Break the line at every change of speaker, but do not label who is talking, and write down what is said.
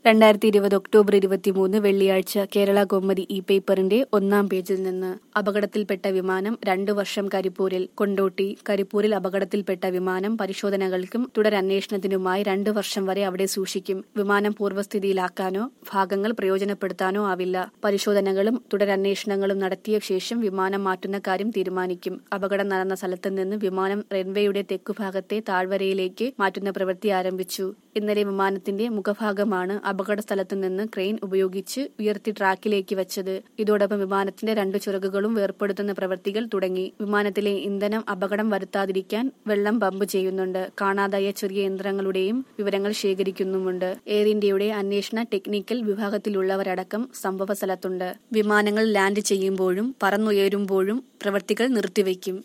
രണ്ടായിരത്തി ഇരുപത് ഒക്ടോബർ ഇരുപത്തിമൂന്ന് വെള്ളിയാഴ്ച കേരള കൗമുദി ഇ പേപ്പറിന്റെ ഒന്നാം പേജിൽ നിന്ന് അപകടത്തിൽപ്പെട്ട വിമാനം രണ്ടു വർഷം കരിപ്പൂരിൽ കൊണ്ടോട്ടി കരിപ്പൂരിൽ അപകടത്തിൽപ്പെട്ട വിമാനം പരിശോധനകൾക്കും തുടരന്വേഷണത്തിനുമായി രണ്ടു വർഷം വരെ അവിടെ സൂക്ഷിക്കും വിമാനം പൂർവ്വസ്ഥിതിയിലാക്കാനോ ഭാഗങ്ങൾ പ്രയോജനപ്പെടുത്താനോ ആവില്ല പരിശോധനകളും തുടരന്വേഷണങ്ങളും നടത്തിയ ശേഷം വിമാനം മാറ്റുന്ന കാര്യം തീരുമാനിക്കും അപകടം നടന്ന സ്ഥലത്ത് നിന്ന് വിമാനം റൺവേയുടെ തെക്കുഭാഗത്തെ താഴ്വരയിലേക്ക് മാറ്റുന്ന പ്രവൃത്തി ആരംഭിച്ചു ഇന്നലെ വിമാനത്തിന്റെ മുഖഭാഗമാണ് അപകട സ്ഥലത്തു നിന്ന് ക്രെയിൻ ഉപയോഗിച്ച് ഉയർത്തി ട്രാക്കിലേക്ക് വെച്ചത് ഇതോടൊപ്പം വിമാനത്തിന്റെ രണ്ടു ചിറകുകളും വേർപ്പെടുത്തുന്ന പ്രവൃത്തികൾ തുടങ്ങി വിമാനത്തിലെ ഇന്ധനം അപകടം വരുത്താതിരിക്കാൻ വെള്ളം പമ്പ് ചെയ്യുന്നുണ്ട് കാണാതായ ചെറിയ യന്ത്രങ്ങളുടെയും വിവരങ്ങൾ ശേഖരിക്കുന്നുമുണ്ട് എയർ ഇന്ത്യയുടെ അന്വേഷണ ടെക്നിക്കൽ വിഭാഗത്തിലുള്ളവരടക്കം സംഭവ സ്ഥലത്തുണ്ട് വിമാനങ്ങൾ ലാൻഡ് ചെയ്യുമ്പോഴും പറന്നുയരുമ്പോഴും പ്രവൃത്തികൾ നിർത്തിവെക്കും